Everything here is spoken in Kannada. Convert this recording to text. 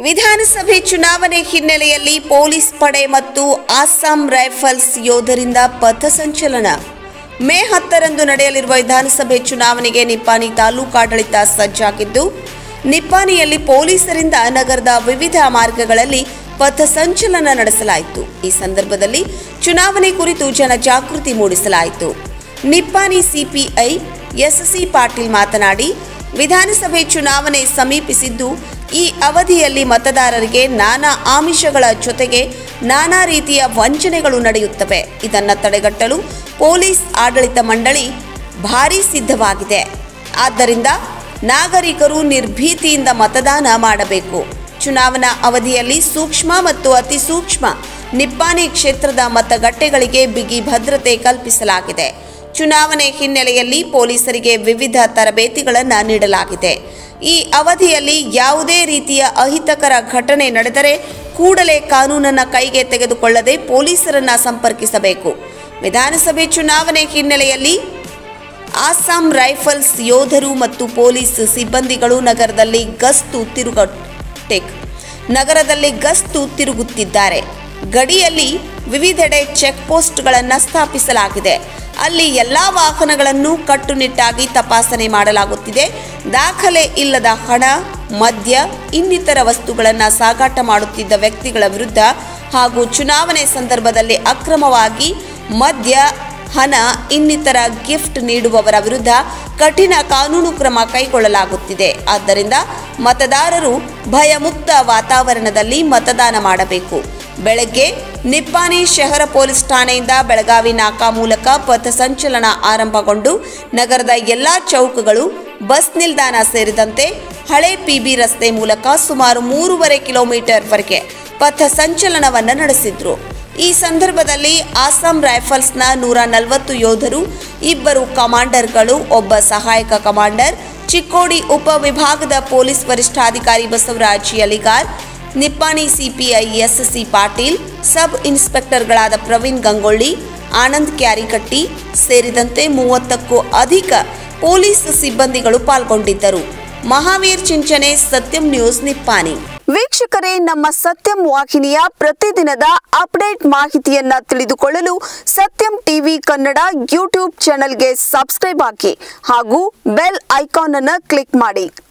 ವಿಧಾನಸಭೆ ಚುನಾವಣೆ ಹಿನ್ನೆಲೆಯಲ್ಲಿ ಪೊಲೀಸ್ ಪಡೆ ಮತ್ತು ಅಸ್ಸಾಂ ರೈಫಲ್ಸ್ ಯೋಧರಿಂದ ಪಥಸಂಚಲನ ಮೇ ಹತ್ತರಂದು ನಡೆಯಲಿರುವ ವಿಧಾನಸಭೆ ಚುನಾವಣೆಗೆ ನಿಪ್ಪಾಣಿ ತಾಲೂಕಾಡಳಿತ ಸಜ್ಜಾಗಿದ್ದು ನಿಪ್ಪಾಣಿಯಲ್ಲಿ ಪೊಲೀಸರಿಂದ ನಗರದ ವಿವಿಧ ಮಾರ್ಗಗಳಲ್ಲಿ ಪಥಸಂಚಲನ ನಡೆಸಲಾಯಿತು ಈ ಸಂದರ್ಭದಲ್ಲಿ ಚುನಾವಣೆ ಕುರಿತು ಜನಜಾಗೃತಿ ಮೂಡಿಸಲಾಯಿತು ನಿಪ್ಪಾಣಿ ಸಿಪಿಐ ಎಸ್ಸಿ ಪಾಟೀಲ್ ಮಾತನಾಡಿ ವಿಧಾನಸಭೆ ಚುನಾವಣೆ ಸಮೀಪಿಸಿದ್ದು ಈ ಅವಧಿಯಲ್ಲಿ ಮತದಾರರಿಗೆ ನಾನಾ ಆಮಿಷಗಳ ಜೊತೆಗೆ ನಾನಾ ರೀತಿಯ ವಂಚನೆಗಳು ನಡೆಯುತ್ತವೆ ಇದನ್ನು ತಡೆಗಟ್ಟಲು ಪೊಲೀಸ್ ಆಡಳಿತ ಮಂಡಳಿ ಭಾರೀ ಸಿದ್ಧವಾಗಿದೆ ಆದ್ದರಿಂದ ನಾಗರಿಕರು ನಿರ್ಭೀತಿಯಿಂದ ಮತದಾನ ಮಾಡಬೇಕು ಚುನಾವಣಾ ಅವಧಿಯಲ್ಲಿ ಸೂಕ್ಷ್ಮ ಮತ್ತು ಅತಿ ಸೂಕ್ಷ್ಮ ನಿಪ್ಪಾಣಿ ಕ್ಷೇತ್ರದ ಮತಗಟ್ಟೆಗಳಿಗೆ ಬಿಗಿ ಭದ್ರತೆ ಕಲ್ಪಿಸಲಾಗಿದೆ ಚುನಾವಣೆ ಹಿನ್ನೆಲೆಯಲ್ಲಿ ಪೊಲೀಸರಿಗೆ ವಿವಿಧ ತರಬೇತಿಗಳನ್ನು ನೀಡಲಾಗಿದೆ ಈ ಅವಧಿಯಲ್ಲಿ ಯಾವುದೇ ರೀತಿಯ ಅಹಿತಕರ ಘಟನೆ ನಡೆದರೆ ಕೂಡಲೇ ಕಾನೂನನ್ನು ಕೈಗೆ ತೆಗೆದುಕೊಳ್ಳದೆ ಪೊಲೀಸರನ್ನ ಸಂಪರ್ಕಿಸಬೇಕು ವಿಧಾನಸಭೆ ಚುನಾವಣೆ ಹಿನ್ನೆಲೆಯಲ್ಲಿ ಅಸ್ಸಾಂ ರೈಫಲ್ಸ್ ಯೋಧರು ಮತ್ತು ಪೊಲೀಸ್ ಸಿಬ್ಬಂದಿಗಳು ನಗರದಲ್ಲಿ ಗಸ್ತು ತಿರುಗಟೆಕ್ ನಗರದಲ್ಲಿ ಗಸ್ತು ತಿರುಗುತ್ತಿದ್ದಾರೆ ಗಡಿಯಲ್ಲಿ ವಿವಿಧೆಡೆ ಚೆಕ್ ಪೋಸ್ಟ್ಗಳನ್ನು ಸ್ಥಾಪಿಸಲಾಗಿದೆ ಅಲ್ಲಿ ಎಲ್ಲ ವಾಹನಗಳನ್ನು ಕಟ್ಟುನಿಟ್ಟಾಗಿ ತಪಾಸಣೆ ಮಾಡಲಾಗುತ್ತಿದೆ ದಾಖಲೆ ಇಲ್ಲದ ಹಣ ಮದ್ಯ ಇನ್ನಿತರ ವಸ್ತುಗಳನ್ನು ಸಾಗಾಟ ಮಾಡುತ್ತಿದ್ದ ವ್ಯಕ್ತಿಗಳ ವಿರುದ್ಧ ಹಾಗೂ ಚುನಾವಣೆ ಸಂದರ್ಭದಲ್ಲಿ ಅಕ್ರಮವಾಗಿ ಮದ್ಯ ಹಣ ಇನ್ನಿತರ ಗಿಫ್ಟ್ ನೀಡುವವರ ವಿರುದ್ಧ ಕಠಿಣ ಕಾನೂನು ಕ್ರಮ ಕೈಗೊಳ್ಳಲಾಗುತ್ತಿದೆ ಆದ್ದರಿಂದ ಮತದಾರರು ಭಯಮುಕ್ತ ವಾತಾವರಣದಲ್ಲಿ ಮತದಾನ ಮಾಡಬೇಕು ಬೆಳಗ್ಗೆ ನಿಪ್ಪಾಣಿ ಶಹರ ಪೊಲೀಸ್ ಠಾಣೆಯಿಂದ ಬೆಳಗಾವಿ ನಾಕಾ ಮೂಲಕ ಪಥಸಂಚಲನ ಆರಂಭಗೊಂಡು ನಗರದ ಎಲ್ಲಾ ಚೌಕಗಳು ಬಸ್ ನಿಲ್ದಾಣ ಸೇರಿದಂತೆ ಹಳೆ ಪಿಬಿ ರಸ್ತೆ ಮೂಲಕ ಸುಮಾರು ಮೂರುವರೆ ಕಿಲೋಮೀಟರ್ವರೆಗೆ ಪಥ ಸಂಚಲನವನ್ನು ನಡೆಸಿದ್ರು ಈ ಸಂದರ್ಭದಲ್ಲಿ ಅಸ್ಸಾಂ ರೈಫಲ್ಸ್ನ ನೂರ ನಲವತ್ತು ಯೋಧರು ಇಬ್ಬರು ಕಮಾಂಡರ್ಗಳು ಒಬ್ಬ ಸಹಾಯಕ ಕಮಾಂಡರ್ ಚಿಕ್ಕೋಡಿ ಉಪವಿಭಾಗದ ಪೊಲೀಸ್ ವರಿಷ್ಠಾಧಿಕಾರಿ Basavaraj Yaligar Nippani CPI S C Patil sub ಇನ್ಸ್ಪೆಕ್ಟರ್ಗಳಾದ ಪ್ರವೀಣ್ ಗಂಗೊಳ್ಳಿ ಆನಂದ್ ಕ್ಯಾರಿಕಟ್ಟಿ ಸೇರಿದಂತೆ ಮೂವತ್ತಕ್ಕೂ ಅಧಿಕ ಪೊಲೀಸ್ ಸಿಬ್ಬಂದಿಗಳು ಪಾಲ್ಗೊಂಡಿದ್ದರು ಮಹಾವೀರ್ ಚಿಂಚನೆ ಸತ್ಯಂ ನ್ಯೂಸ್ ನಿಪ್ಪಾಣಿ ವೀಕ್ಷಕರೇ ನಮ್ಮ ಸತ್ಯಂ ವಾಹಿನಿಯ ಪ್ರತಿದಿನದ ಅಪ್ಡೇಟ್ ಮಾಹಿತಿಯನ್ನ ತಿಳಿದುಕೊಳ್ಳಲು ಸತ್ಯಂ ಟಿವಿ ಕನ್ನಡ ಯೂಟ್ಯೂಬ್ ಚಾನೆಲ್ಗೆ ಸಬ್ಸ್ಕ್ರೈಬ್ ಹಾಕಿ ಹಾಗೂ ಬೆಲ್ ಐಕಾನ್ ಅನ್ನು ಕ್ಲಿಕ್ ಮಾಡಿ